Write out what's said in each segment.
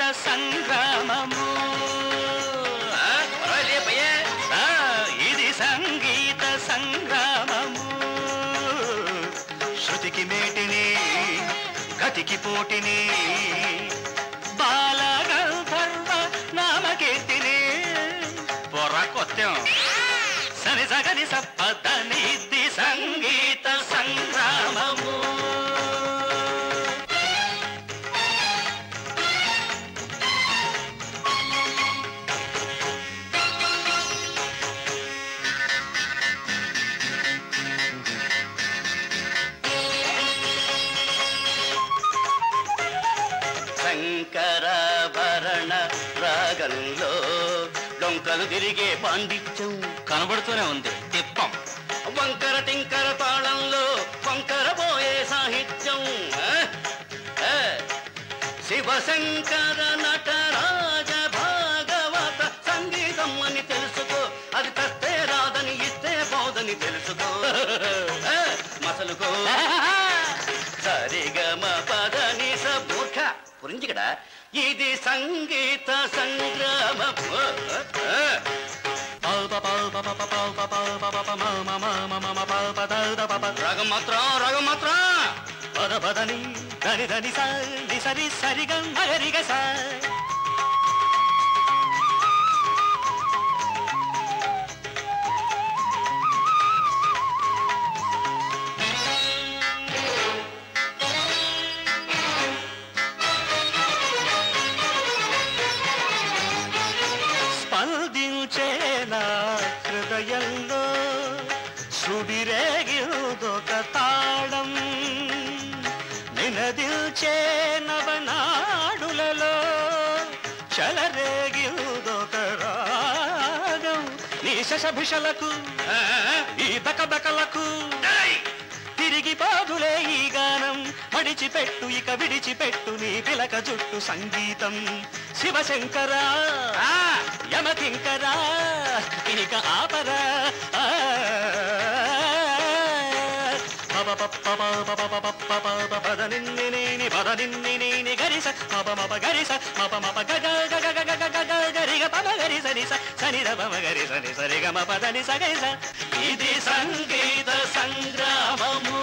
సంగ్రామము ఆ, పర్వాలే భయ్యా. ఆ, ఇది సంగీత సంగ్రామము శృతికి మేటిని గతికి పోటిని బాలగంధర్వ నామకీర్తిని పొర కొత్తం సని సగని సప్పదని ఇది సంగీత సంగ్రామము శంకరాభరణ రాగంలో డొంకలు తిరిగే పాండిత్యం కనబడుతూనే ఉంది తిప్పం వంకర టింకర తాళంలో వంకర పోయే సాహిత్యం ఆ? ఆ. శివశంకర నటరాజ భాగవత సంగీతం అని తెలుసుకో అది తస్తే రాదని ఇస్తే పోదని తెలుసుకో ఆ, మసలుకో సరిగమ పదని సబుఖ పురించికడ ఇది సంగీత సంగ్రామం రాగం మాత్రం రాగం మాత్రం పద పదని దని దని సరి సరి సరిగ మగరిగ సా స్పందించేనా హృదయంలో సుడిరేగిదొక తాళం నినదిల్చే నవనాడులలో చలరేగిదొక రాగం నీ శశభిషలకు ఈ బకబకలకు తిరిగి పాదులే ఈ గానం మడిచిపెట్టు ఇక విడిచిపెట్టు నీ పిలక జుట్టు సంగీతం శివశంకరా యమకింకరా ఇక ఆపరా ఆ. పప పప పప పప పప పప పప పద నిన్ని నీని పద నిన్ని నీని గరిస మప మప గరిస మప మప గగ గగ గగ గగ గగ గరిగ పప గరిస నిస సని రప గరి సని సరి గమ పద ని సగరిస ఇది సంగీత సంగ్రామము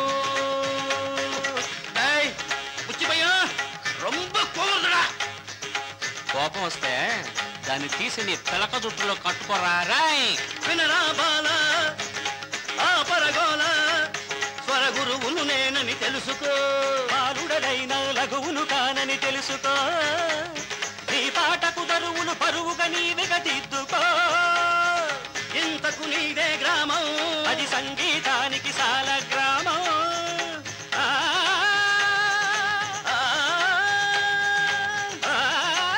ఏయ్, బుచ్చిభయ్యా రొంబ కోరుదురా కోపం వస్తే దాన్ని తీసి నీ పిలక జుట్టులో కట్టుకోరా రాయ్ వినరా బాల ఆ పరగోల స్వర గురువును నేనని తెలుసుకో బాలుడనైన లఘువును కానని తెలుసుకో నీ పాటకు దరువును పరువుగా నీవిగా దిద్దుకో ఇంతకు నీదే గ్రామం అది సంగీతానికి సాల గ్రామం ఆ, ఆ, ఆ,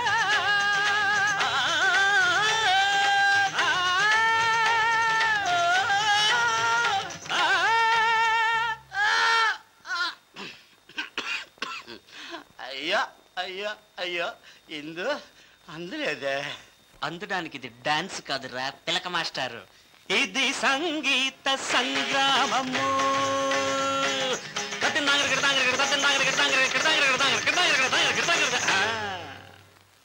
ఆ, ఆ, అయ్యా అయ్యా అయ్యా ఇందు అందులేదే అందడానికి ఇది డాన్స్ కాదురా పిలక మాస్టారు ఇది సంగీత సంగ్రామము తత్తిన నాగరికడ నాగరికడ తత్తిన నాగరికడ నాగరికడ